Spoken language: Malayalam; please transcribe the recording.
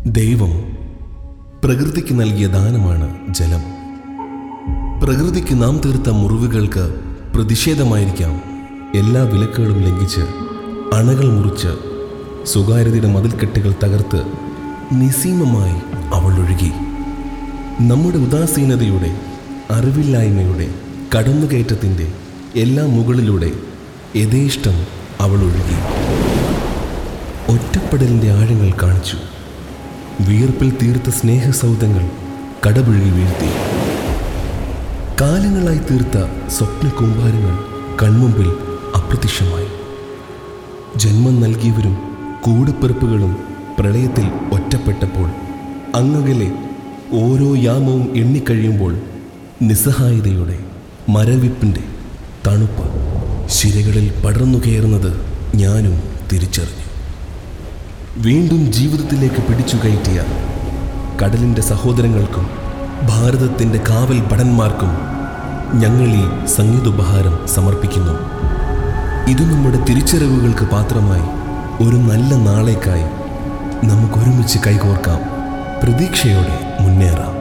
ദൈവം പ്രകൃതിക്ക് നൽകിയ ദാനമാണ് ജലം പ്രകൃതിക്ക് നാം തീർത്ത മുറിവുകൾക്ക് പ്രതിഷേധമായിരിക്കാം എല്ലാ വിലക്കുകളും ലംഘിച്ച് അണകൾ മുറിച്ച് സ്വകാര്യതയുടെ മതിൽക്കെട്ടുകൾ തകർത്ത് നിസീമമായി അവൾ ഒഴുകി നമ്മുടെ ഉദാസീനതയുടെ അറിവില്ലായ്മയുടെ കടന്നുകയറ്റത്തിൻ്റെ എല്ലാ മുകളിലൂടെ യഥേഷ്ടം അവൾ ഒഴുകി ഒറ്റപ്പെടലിൻ്റെ ആഴങ്ങൾ കാണിച്ചു വിയർപ്പിൽ തീർത്ത സ്നേഹസൗധങ്ങൾ കടപുഴകി വീഴ്ത്തി കാലങ്ങളായി തീർത്ത സ്വപ്ന കൂമ്പാരങ്ങൾ കൺമുമ്പിൽ അപ്രത്യക്ഷമായി ജന്മം നൽകിയവരും കൂടപ്പിറപ്പുകളും പ്രളയത്തിൽ ഒറ്റപ്പെട്ടപ്പോൾ അങ്ങകലെ ഓരോ യാമവും എണ്ണിക്കഴിയുമ്പോൾ നിസ്സഹായതയുടെ മരവിപ്പിൻ്റെ തണുപ്പ് ശിരകളിൽ പടർന്നു കയറുന്നത് ഞാനും തിരിച്ചറിഞ്ഞു വീണ്ടും ജീവിതത്തിലേക്ക് പിടിച്ചു കയറ്റിയ കടലിൻ്റെ സഹോദരങ്ങൾക്കും ഭാരതത്തിൻ്റെ കാവൽ ഭടന്മാർക്കും ഞങ്ങൾ ഈ സംഗീതോപഹാരം സമർപ്പിക്കുന്നു ഇത് നമ്മുടെ തിരിച്ചറിവുകൾക്ക് പാത്രമായി ഒരു നല്ല നാളേക്കായി നമുക്കൊരുമിച്ച് കൈകോർക്കാം പ്രതീക്ഷയോടെ മുന്നേറാം